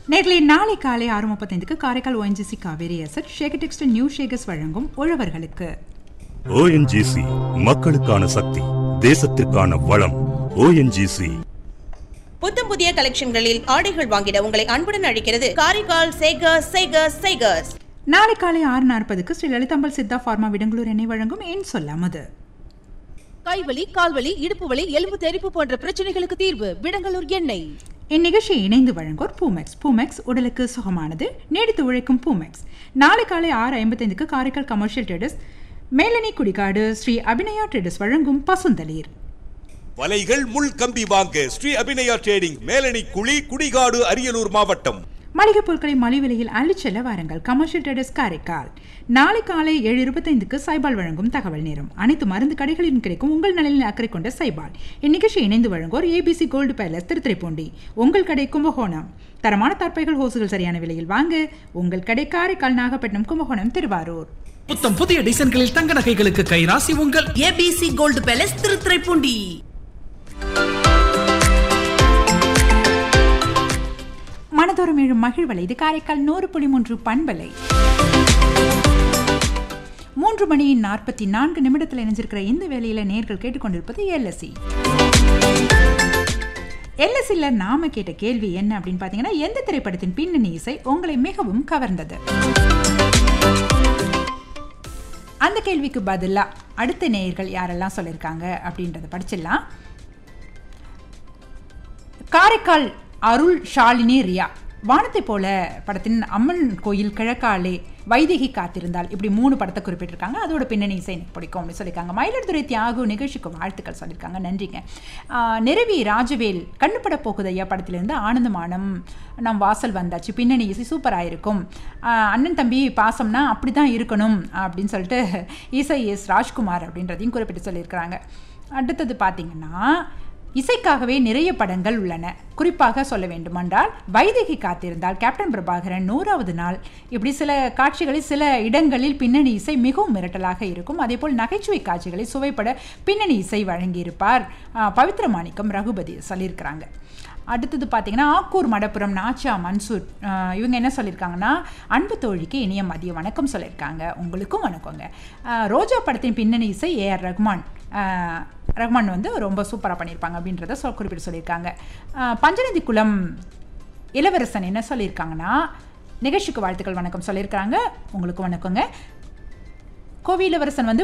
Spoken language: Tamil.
நேர்களை நாளை காலை ஆறு முப்பத்தைந்துக்கு காரைக்கால் ஓஎன்ஜிசி காவேரி அசட் ஷேகர் டெக்ஸ்ட் நியூ ஷேகர்ஸ் வழங்கும் உழவர்களுக்கு ஓஎன்ஜிசி மக்களுக்கான சக்தி தேசத்திற்கான வளம் ஓஎன்ஜிசி புத்தம் புதிய கலெக்ஷன்களில் ஆடைகள் வாங்கிட உங்களை அன்புடன் அழைக்கிறது காரைக்கால் சேகர்ஸ் சேகர்ஸ் சேகர்ஸ் நாளை காலை ஆறு நாற்பதுக்கு ஸ்ரீ லலிதாம்பல் சித்தா ஃபார்மா விடங்களூர் எண்ணெய் வழங்கும் ஏன் சொல்லாமது கைவலி கால்வலி இடுப்பு வலி எலும்பு தெறிப்பு போன்ற பிரச்சனைகளுக்கு தீர்வு விடங்கலூர் எண்ணெய் இந்நிகழ்ச்சியை இணைந்து வழங்குவோர் பூமெக்ஸ் பூமெக்ஸ் உடலுக்கு சுகமானது நீடித்து உழைக்கும் பூமெக்ஸ் நாளை காலை ஆறு ஐம்பத்தைந்துக்கு Karaikal commercial traders Melani Kudikadu Sri Abhinaya traders வழங்கும் பசுந்தளிர் வலைகள் முள் கம்பி வாங்க ஸ்ரீ அபிநயா ட்ரேடிங் மேலணி குழி குடிகாடு அரியலூர் மாவட்டம் மளிகை பொருட்களை மலிவு விலையில் அள்ளிச் செல்ல வாருங்கள் கமர்ஷியல் ட்ரேடர்ஸ் காரைக்கால் நாளை காலை ஏழு இருபத்தைந்துக்கு சைபால் வழங்கும் தகவல் நேரம் அனைத்து மருந்து கடைகளிலும் கிடைக்கும் உங்கள் நலனில் அக்கறை கொண்ட சைபால் இந்நிகழ்ச்சி இணைந்து வழங்குவோர் ஏபிசி கோல்டு பேலஸ் திருத்துறைப்பூண்டி உங்கள் கடை கும்பகோணம் தரமான தற்பைகள் ஹோசுகள் சரியான விலையில் வாங்க உங்கள் கடை காரைக்கால் நாகப்பட்டினம் கும்பகோணம் திருவாரூர் புத்தம் புதிய டிசைன்களில் தங்க நகைகளுக்கு கைராசி உங்கள் ஏபிசி கோல்டு பேலஸ் திருத்துறைப்பூண்டி மனதோறும் எழும் மகிழ்வலை இது காரைக்கால் நூறு புள்ளி மூன்று பண்பலை மூன்று மணி நாற்பத்தி நான்கு நிமிடத்தில் இணைஞ்சிருக்கிற இந்த வேலையில நேர்கள் கேட்டுக்கொண்டிருப்பது எல்எஸ்சி எல்எஸ்சியில் நாம கேட்ட கேள்வி என்ன அப்படின்னு பார்த்தீங்கன்னா எந்த திரைப்படத்தின் பின்னணி இசை உங்களை மிகவும் கவர்ந்தது அந்த கேள்விக்கு பதிலா அடுத்த நேயர்கள் யாரெல்லாம் சொல்லியிருக்காங்க அப்படின்றத படிச்சிடலாம் காரைக்கால் அருள் ஷாலினி ரியா வானத்தை போல படத்தின் அம்மன் கோயில் கிழக்காலே வைதேகி காத்திருந்தால் இப்படி மூணு படத்தை குறிப்பிட்டிருக்காங்க அதோட பின்னணி இசை எனக்கு பிடிக்கும் அப்படின்னு சொல்லியிருக்காங்க மயிலாடுதுறை தியாகு நிகழ்ச்சிக்கு வாழ்த்துக்கள் சொல்லியிருக்காங்க நன்றிங்க ஆஹ் நிரவி ராஜவேல் கண்ணுப்பட போகுது ஐயா படத்திலிருந்து ஆனந்தமானம் நம் வாசல் வந்தாச்சு பின்னணி இசை சூப்பராக இருக்கும் ஆஹ் அண்ணன் தம்பி பாசம்னா அப்படி தான் இருக்கணும் அப்படின்னு சொல்லிட்டு இசை எஸ் ராஜ்குமார் அப்படின்றதையும் குறிப்பிட்டு சொல்லியிருக்கிறாங்க அடுத்தது பார்த்தீங்கன்னா இசைக்காகவே நிறைய படங்கள் உள்ளன குறிப்பாக சொல்ல வேண்டுமென்றால் வைதேகி காத்திருந்தால் கேப்டன் பிரபாகரன் நூறாவது நாள் இப்படி சில காட்சிகளில் சில இடங்களில் பின்னணி இசை மிகவும் மிரட்டலாக இருக்கும் அதேபோல் நகைச்சுவை காட்சிகளில் சுவைப்பட பின்னணி இசை வழங்கியிருப்பார் ஆஹ் பவித்ர மாணிக்கம் ரகுபதி சொல்லியிருக்கிறாங்க அடுத்தது பார்த்தீங்கன்னா ஆக்கூர் மடப்புரம் நாச்சா மன்சூர் ஆஹ் இவங்க என்ன சொல்லியிருக்காங்கன்னா அன்பு தோழிக்கு இனிய மதிய வணக்கம் சொல்லியிருக்காங்க உங்களுக்கும் வணக்கங்க ஆஹ் ரோஜா படத்தின் பின்னணி இசை ஏஆர் ரஹ்மான் ஆஹ் ரஹ்மான் வந்து ரொம்ப சூப்பராக பண்ணியிருப்பாங்க அப்படின்றத சொல் குறிப்பிட்டு சொல்லியிருக்காங்க ஆஹ் பஞ்சநதி குலம் இளவரசன் என்ன சொல்லியிருக்காங்கன்னா நிகழ்ச்சிக்கு வாழ்த்துக்கள் வணக்கம் சொல்லியிருக்காங்க உங்களுக்கு வணக்கங்க கோவி இளவரசன் வந்து